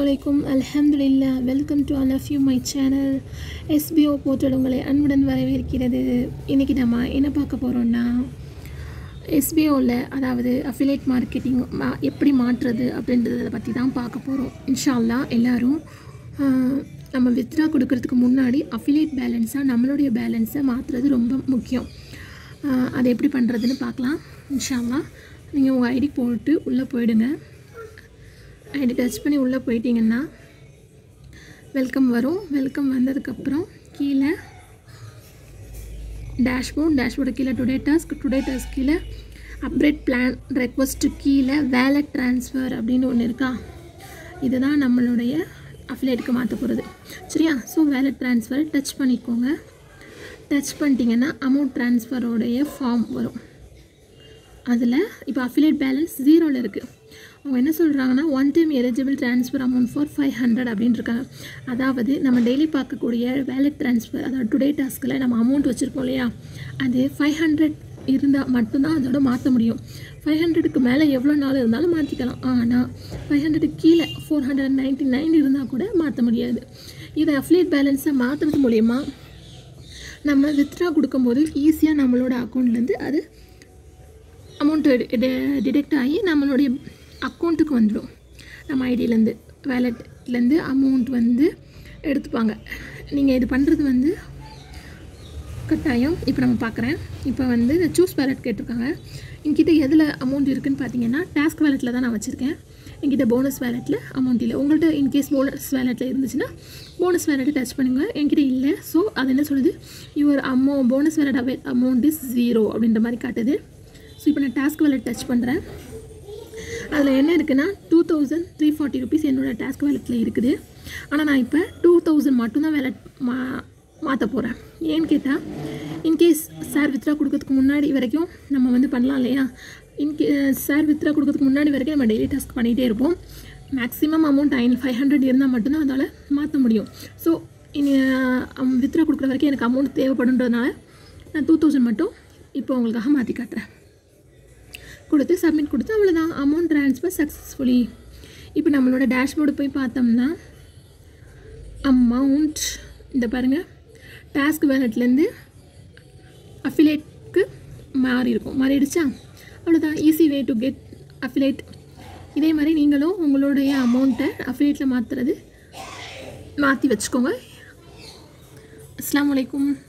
அலைக்கும் அல்ஹம்துலில்லா welcome to an of you my channel SPO portal உங்களை அன்புடன் வரவேற்கிறது இன்றைக்கி நம்ம என்ன பார்க்க போகிறோம்னா எஸ்பிஓவில் அதாவது அஃபிலேட் மார்க்கெட்டிங் மா எப்படி மாற்றுறது அப்படின்றத பற்றி தான் பார்க்க போகிறோம் இன்ஷால்லா எல்லோரும் நம்ம வித்ரா கொடுக்கறதுக்கு முன்னாடி அஃபிலேட் பேலன்ஸாக நம்மளுடைய பேலன்ஸை மாற்றுறது ரொம்ப முக்கியம் ஆஹ் அதை எப்படி பண்ணுறதுன்னு பார்க்கலாம் இன்ஷால்லா நீங்கள் உங்கள் ஐடி போட்டு உள்ளே போயிடுங்க ஐடி டச் பண்ணி உள்ளே போயிட்டீங்கன்னா வெல்கம் வரும் வெல்கம் வந்ததுக்கப்புறம் கீழே டேஷ்போர்ட் டேஷ்போர்டு கீழே டுடே டாஸ்க் டுடே டாஸ்க் கீழே அப்டேட் பிளான் ரெக்வஸ்ட்டு கீழே வேலட் ட்ரான்ஸ்ஃபர் அப்படின்னு ஒன்று இருக்கா இதுதான் நம்மளுடைய அஃபிலேட்டுக்கு மாற்ற போகிறது சரியா ஸோ வேலட் ட்ரான்ஸ்ஃபர் டச் பண்ணிக்கோங்க டச் பண்ணிட்டீங்கன்னா அமௌண்ட் ட்ரான்ஸ்ஃபரோடைய ஃபார்ம் வரும் அதில் இப்போ அஃபிலேட் பேலன்ஸ் ஜீரோவில் இருக்குது அவங்க என்ன சொல்கிறாங்கன்னா one time eligible transfer amount for five hundred அப்படின்னு இருக்காங்க அதாவது நம்ம டெய்லி பார்க்கக்கூடிய வேலட் ட்ரான்ஸ்ஃபர் அதாவது டுடே டாஸ்கில் நம்ம அமௌண்ட் வச்சுருப்போம் இல்லையா அது ஃபைவ் ஹண்ட்ரட் இருந்தால் மட்டும்தான் அதோட மாற்ற முடியும் ஃபைவ் ஹண்ட்ரடுக்கு மேலே எவ்வளோ நாள் இருந்தாலும் மாற்றிக்கலாம் ஆனால் ஃபைவ் ஹண்ட்ரடுக்கு கீழே ஃபோர் ஹண்ட்ரட் நைன்ட்டி நைன் இருந்தால் கூட மாற்ற முடியாது இதை அஃப்லேட் பேலன்ஸை மாற்றுறது மூலயமா நம்ம வித்ட்ரா கொடுக்கும்போது ஈஸியாக நம்மளோட அக்கௌண்ட்லேருந்து அது அமௌண்ட்டு டிடெக்ட் ஆகி நம்மளுடைய அக்கௌண்ட்டுக்கு வந்துடும் நம்ம ஐடியிலேருந்து வேலட்லேருந்து அமௌண்ட் வந்து எடுத்துப்பாங்க நீங்கள் இது பண்ணுறது வந்து கட்டாயம் இப்போ நம்ம பார்க்குறேன் இப்போ வந்து சூஸ் வேலட் கேட்டிருக்காங்க என்கிட்ட எதில் அமௌண்ட் இருக்குதுன்னு பார்த்தீங்கன்னா டாஸ்க் வேலெட்டில் தான் நான் வச்சுருக்கேன் என்கிட்ட போனஸ் வேலெட்டில் அமௌண்ட் இல்லை உங்கள்கிட்ட இன்கேஸ் போனஸ் வேலெட்டில் இருந்துச்சுன்னா போனஸ் வேலெட்டை டச் பண்ணுங்க என்கிட்ட இல்லை ஸோ அது என்ன சொல்லுது your amount bonus wallet away amount is zero அப்படின்ற மாதிரி காட்டுது ஸோ இப்போ நான் டாஸ்க் வேலட் டச் பண்ணுறேன் அதில் என்ன இருக்குன்னா two thousand three forty rupees என்னோடய டாஸ்க் வேலெட்டில் இருக்குது ஆனால் நான் இப்போ டூ தௌசண்ட் மட்டும்தான் வேலட் மா மாற்ற போகிறேன் ஏன்னு கேட்டால் இன்கேஸ் சார் வித்ரா கொடுக்கறதுக்கு முன்னாடி வரைக்கும் நம்ம வந்து பண்ணலாம் இல்லையா இன்கே சார் வித்ரா கொடுக்கறதுக்கு முன்னாடி வரைக்கும் நம்ம டெய்லி டாஸ்க் பண்ணிகிட்டே இருப்போம் maximum amount in five hundred இருந்தால் மட்டும்தான் அதால் மாற்ற முடியும் ஸோ இனி வித்ரா கொடுக்குற வரைக்கும் எனக்கு அமௌண்ட் தேவைப்படுன்றதுனால நான் டூ தௌசண்ட் மட்டும் இப்போ உங்களுக்காக மாற்றி காட்டுறேன் கொடுத்து சப்மிட் கொடுத்து அவ்வளோதான் அமௌண்ட் ட்ரான்ஸ்ஃபர் சக்ஸஸ்ஃபுல்லி இப்போ நம்மளோட டேஷ்போர்டு போய் பார்த்தோம்னா அமௌண்ட் இந்த பாருங்கள் டாஸ்க் வேலட்லேருந்து அஃபிலேட்க்கு மாறி இருக்கும் மாறிடுச்சா அவ்வளோதான் easy way to get affiliate இதே மாதிரி நீங்களும் உங்களுடைய அமௌண்ட்டை அஃபிலேட்டில் மாற்றுறது மாற்றி வச்சுக்கோங்க அஸ்லாம் வலைக்கும்